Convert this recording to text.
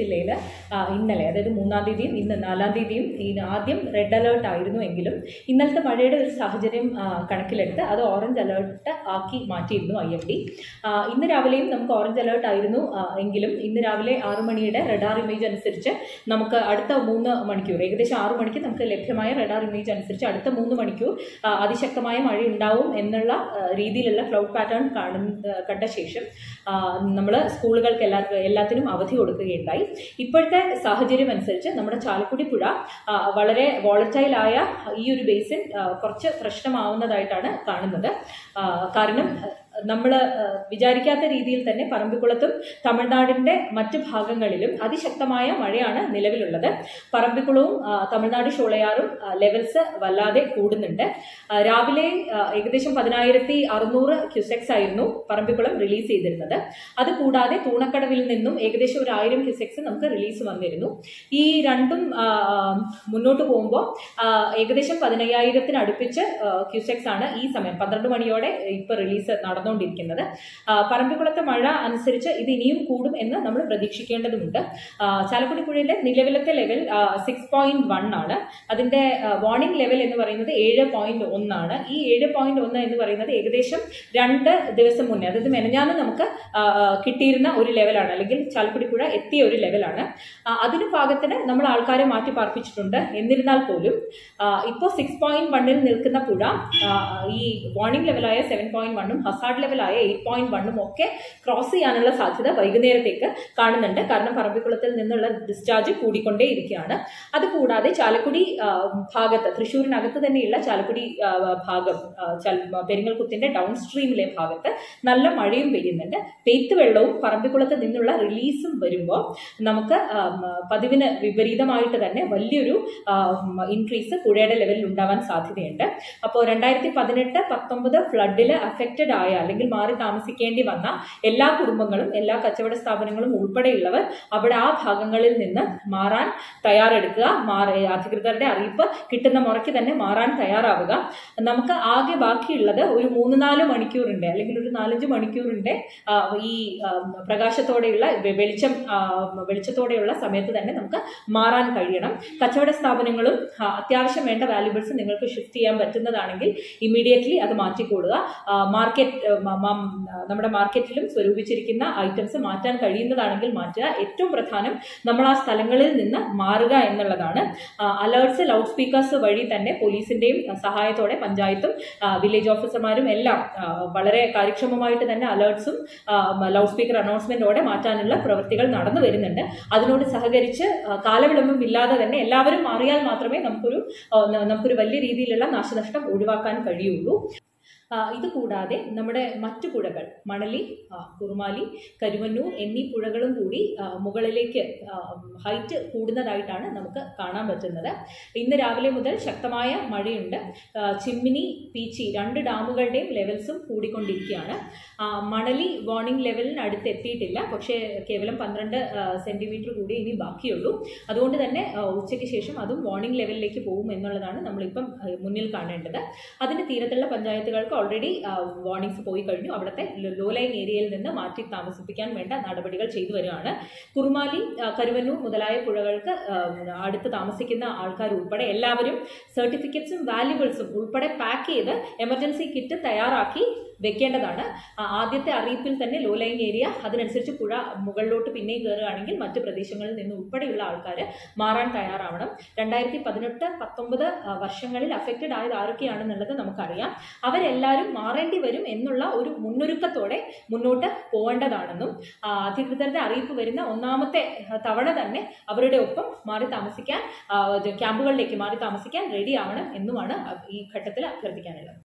ജില്ലയിൽ ഇന്നലെ അതായത് മൂന്നാം തീയതിയും ഇന്ന് നാലാം തീയതിയും ഈ ആദ്യം റെഡ് അലേർട്ട് ആയിരുന്നു എങ്കിലും ഇന്നലത്തെ മഴയുടെ ഒരു സാഹചര്യം ആ, കണക്കിലെടുത്ത് അത് ഓറഞ്ച് അലേർട്ട് ആക്കി മാറ്റിയിരുന്നു ഐ എം ഡി ഇന്ന് രാവിലെയും നമുക്ക് ഓറഞ്ച് അലേർട്ട് ആയിരുന്നു ആ, എങ്കിലും ഇന്ന് രാവിലെ ആറ് മണിയുടെ റഡാർ ഇമേജ് അനുസരിച്ച് നമുക്ക് അടുത്ത മൂന്ന് മണിക്കൂർ ഏകദേശം ആറ് മണിക്ക് നമുക്ക് ലഭ്യമായ റഡാർ ഇമേജ് അനുസരിച്ച് അടുത്ത മൂന്ന് മണിക്കൂർ ആ, അതിശക്തമായ മഴ ഉണ്ടാവും എന്നുള്ള ആ, രീതിയിലുള്ള ക്ലൗഡ് പാറ്റേൺ കാണുന്ന കണ്ട ശേഷം നമ്മൾ സ്കൂളുകൾക്ക് എല്ലാ എല്ലാത്തിനും അവധി കൊടുക്കുകയുണ്ടായി ഇപ്പോഴത്തെ സാഹചര്യം അനുസരിച്ച് നമ്മുടെ ചാലക്കുടി പുഴ ആ, വളരെ വോളറ്റൈലായ ഈ ഒരു ബേസിൻ ആ, കുറച്ച് പ്രശ്നമാവുന്നതായിട്ടാണ് കാണുന്നത് ആ, കാരണം നമ്മൾ വിചാരിക്കാത്ത രീതിയിൽ തന്നെ പറമ്പിക്കുളത്തും തമിഴ്നാടിൻ്റെ മറ്റു ഭാഗങ്ങളിലും അതിശക്തമായ മഴയാണ് നിലവിലുള്ളത് പറമ്പിക്കുളവും ആ, തമിഴ്നാട് ഷോളയാറും ലെവൽസ് വല്ലാതെ കൂടുന്നുണ്ട് ആ, രാവിലെ ആ, ഏകദേശം പതിനായിരത്തി അറുന്നൂറ് ക്യുസെക്സ് ആയിരുന്നു പറമ്പിക്കുളം റിലീസ് ചെയ്തിരുന്നത് അത് കൂടാതെ തൂണക്കടവിൽ നിന്നും ഏകദേശം ഒരു ആയിരം ക്യുസെക്സ് നമുക്ക് റിലീസ് വന്നിരുന്നു ഈ രണ്ടും ആ, ആ, മുന്നോട്ട് പോകുമ്പോൾ ആ, ഏകദേശം പതിനയ്യായിരത്തിന് അടുപ്പിച്ച് ക്യുസെക്സ് ആണ് ഈ സമയം പന്ത്രണ്ട് മണിയോടെ ഇപ്പോൾ റിലീസ് നടന്നുകൊണ്ടിരിക്കുന്നത് ആ, പറമ്പിക്കുളത്തെ മഴ അനുസരിച്ച് ഇത് ഇനിയും കൂടും എന്ന് നമ്മൾ പ്രതീക്ഷിക്കേണ്ടതുണ്ട് ആ, ചാലക്കുടി പുഴയുടെ നിലവിലത്തെ ലെവൽ സിക്സ് പോയിന്റ് വൺ ആണ് അതിന്റെ വാർണിംഗ് ലെവൽ എന്ന് പറയുന്നത് ഏഴ് പോയിന്റ് ഒന്നാണ് ഈ ഏഴ് പോയിന്റ് ഒന്ന് എന്ന് പറയുന്നത് ഏകദേശം രണ്ട് ദിവസം മുന്നേ അതായത് മെനഞ്ഞാന്ന് നമുക്ക് ആ, ആ, കിട്ടിയിരുന്ന ഒരു ലെവലാണ് അല്ലെങ്കിൽ ചാലക്കുടി പുഴ എത്തിയ ഒരു ലെവലാണ് ആ, അതിന് പാകത്തിന് നമ്മൾ ആൾക്കാരെ മാറ്റി പാർപ്പിച്ചിട്ടുണ്ട് എന്നിരുന്നാൽ പോലും ഇപ്പോൾ സിക്സ് പോയിന്റ് വണ്ണിൽ നിൽക്കുന്ന പുഴ ആ, ഈ വാർണിംഗ് ലെവലായ സെവൻ പോയിന്റ് വണ്ണും ഹസാർഡ് ലെവലായ എയ്റ്റ് പോയിന്റ് വണ്ണും ഒക്കെ ക്രോസ് ചെയ്യാനുള്ള സാധ്യത വൈകുന്നേരത്തേക്ക് കാണുന്നുണ്ട് കാരണം പറമ്പിക്കുളത്തിൽ നിന്നുള്ള ഡിസ്ചാർജ് കൂടിക്കൊണ്ടേ ഇരിക്കുകയാണ് അതുകൂടാതെ ചാലക്കുടി ആ, ഭാഗത്ത് തൃശ്ശൂരിനകത്ത് തന്നെയുള്ള ചാലക്കുടി ആ, ഭാഗം ആ, ചൽ- പെരിങ്ങൽകുത്തിന്റെ ഡൗൺ സ്ട്രീമിലെ ഭാഗത്ത് നല്ല മഴയും പെയ്യുന്നുണ്ട് പെയ്ത്ത് വെള്ളവും പറമ്പിക്കുളത്ത് നിന്നുള്ള റിലീസും വരുമ്പോൾ നമുക്ക് ആ, മ, പതിവിന് വിപരീതമായിട്ട് തന്നെ വലിയൊരു ഇൻക്രീസ് പുഴയുടെ ലെവലിൽ ഉണ്ടാവാൻ സാധ്യതയുണ്ട് അപ്പോൾ രണ്ടായിരത്തി പതിനെട്ട് പത്തൊമ്പത് ഫ്ലഡിൽ അഫക്റ്റഡ് ആയ അല്ലെങ്കിൽ മാറി താമസിക്കേണ്ടി വന്ന എല്ലാ കുടുംബങ്ങളും എല്ലാ കച്ചവട സ്ഥാപനങ്ങളും ഉൾപ്പെടെയുള്ളവർ അവിടെ ആ ഭാഗങ്ങളിൽ നിന്ന് മാറാൻ തയ്യാറെടുക്കുക മാറി അധികൃതരുടെ അറിയിപ്പ് കിട്ടുന്ന മുറയ്ക്ക് തന്നെ മാറാൻ തയ്യാറാവുക നമുക്ക് ആകെ ബാക്കിയുള്ളത് ഒരു മൂന്ന് നാല് മണിക്കൂറിൻ്റെ അല്ലെങ്കിൽ ഒരു നാലഞ്ച് മണിക്കൂറിൻ്റെ ആ, ഈ ആ, പ്രകാശത്തോടെയുള്ള വെ- വെളിച്ചം ആ, വെളിച്ചത്തോടെയുള്ള സമയത്ത് തന്നെ നമുക്ക് മാറാൻ കഴിയണം കച്ചവട സ്ഥാപനങ്ങളും ആ, അത്യാവശ്യം വേണ്ട വാല്യുബിൾസ് നിങ്ങൾക്ക് ഷിഫ്റ്റ് ചെയ്യാൻ പറ്റുന്നതാണെങ്കിൽ ഇമ്മീഡിയറ്റ്ലി അത് മാറ്റിക്കൊള്ളുക ആ, മാർക്കറ്റ് ആ, മ- മ- നമ്മുടെ മാർക്കറ്റിലും സ്വരൂപിച്ചിരിക്കുന്ന ഐറ്റംസ് മാറ്റാൻ കഴിയുന്നതാണെങ്കിൽ മാറ്റുക ഏറ്റവും പ്രധാനം നമ്മൾ ആ സ്ഥലങ്ങളിൽ നിന്ന് മാറുക എന്നുള്ളതാണ് അലേർട്സ് ലൗഡ് സ്പീക്കേഴ്സ് വഴി തന്നെ പോലീസിന്റെയും ആ, സഹായത്തോടെ പഞ്ചായത്തും ആ, വില്ലേജ് ഓഫീസർമാരും എല്ലാം ആ, വളരെ കാര്യക്ഷമമായിട്ട് തന്നെ അലേർട്സും ലൗഡ് സ്പീക്കർ അനൗൺസ്മെന്റോടെ മാറ്റാനുള്ള പ്രവൃത്തികൾ നടന്നു വരുന്നുണ്ട് അതിനോട് സഹകരിച്ച് ആ, കാലവിളംബം ഇല്ലാതെ തന്നെ എല്ലാവരും മാറിയാൽ മാത്രമേ നമുക്കൊരു ആ, ന- നമുക്കൊരു വലിയ രീതിയിലുള്ള നാശനഷ്ടം ഒഴിവാക്കാൻ കഴിയുള്ളൂ ആ, ഇത് കൂടാതെ നമ്മുടെ മറ്റു പുഴകൾ മണലി ആ, കുറുമാലി കരുവന്നൂർ എന്നീ പുഴകളും കൂടി ആ, മുകളിലേക്ക് ഹൈറ്റ് കൂടുന്നതായിട്ടാണ് നമുക്ക് കാണാൻ പറ്റുന്നത് ഇന്ന് രാവിലെ മുതൽ ശക്തമായ മഴയുണ്ട് ആ, ചിമ്മിനി പീച്ചി രണ്ട് ഡാമുകളുടെയും ലെവൽസും കൂടിക്കൊണ്ടിരിക്കുകയാണ് ആ, മണലി വാർണിംഗ് ലെവലിന് അടുത്ത് എത്തിയിട്ടില്ല പക്ഷേ കേവലം പന്ത്രണ്ട് സെന്റിമീറ്റർ കൂടി ഇനി ബാക്കിയുള്ളൂ അതുകൊണ്ട് തന്നെ ആ, ഉച്ചയ്ക്ക് ശേഷം അതും വാർണിംഗ് ലെവലിലേക്ക് പോകും എന്നുള്ളതാണ് നമ്മളിപ്പം ആ, മുന്നിൽ കാണേണ്ടത് അതിന് തീരത്തുള്ള പഞ്ചായത്തുകൾക്ക് ഓൾറെഡി വാർണിംഗ്സ് പോയി കഴിഞ്ഞു അവിടുത്തെ ലോ ലൈൻ ഏരിയയിൽ നിന്ന് മാറ്റി താമസിപ്പിക്കാൻ വേണ്ട നടപടികൾ ചെയ്തു വരികയാണ് കുറുമാലി ആ, കരുവന്നൂർ മുതലായ പുഴകൾക്ക് ആ, അടുത്ത് താമസിക്കുന്ന ആൾക്കാർ ഉൾപ്പെടെ എല്ലാവരും സർട്ടിഫിക്കറ്റ്സും വാല്യുബിൾസും ഉൾപ്പെടെ പാക്ക് ചെയ്ത് എമർജൻസി കിറ്റ് തയ്യാറാക്കി വെക്കേണ്ടതാണ് ആ, ആദ്യത്തെ അറിയിപ്പിൽ തന്നെ ലോ ലൈൻ ഏരിയ അതിനനുസരിച്ച് പുഴ മുകളിലോട്ട് പിന്നെയും കയറുകയാണെങ്കിൽ മറ്റ് പ്രദേശങ്ങളിൽ നിന്ന് ഉൾപ്പെടെയുള്ള ആൾക്കാർ മാറാൻ തയ്യാറാവണം രണ്ടായിരത്തി പതിനെട്ട് പത്തൊമ്പത് ആ, വർഷങ്ങളിൽ അഫക്റ്റഡ് ആയത് ആരൊക്കെയാണെന്നുള്ളത് നമുക്കറിയാം അവരെല്ലാവരും മാറേണ്ടി വരും എന്നുള്ള ഒരു മുന്നൊരുക്കത്തോടെ മുന്നോട്ട് പോകേണ്ടതാണെന്നും ആ, അധികൃതരുടെ അറിയിപ്പ് വരുന്ന ഒന്നാമത്തെ ആ, തവണ തന്നെ അവരുടെ ഒപ്പം മാറി താമസിക്കാൻ ആ, ഇത് ക്യാമ്പുകളിലേക്ക് മാറി താമസിക്കാൻ റെഡി ആവണം എന്നുമാണ് ഈ ഘട്ടത്തിൽ അഭ്യർത്ഥിക്കാനുള്ളത്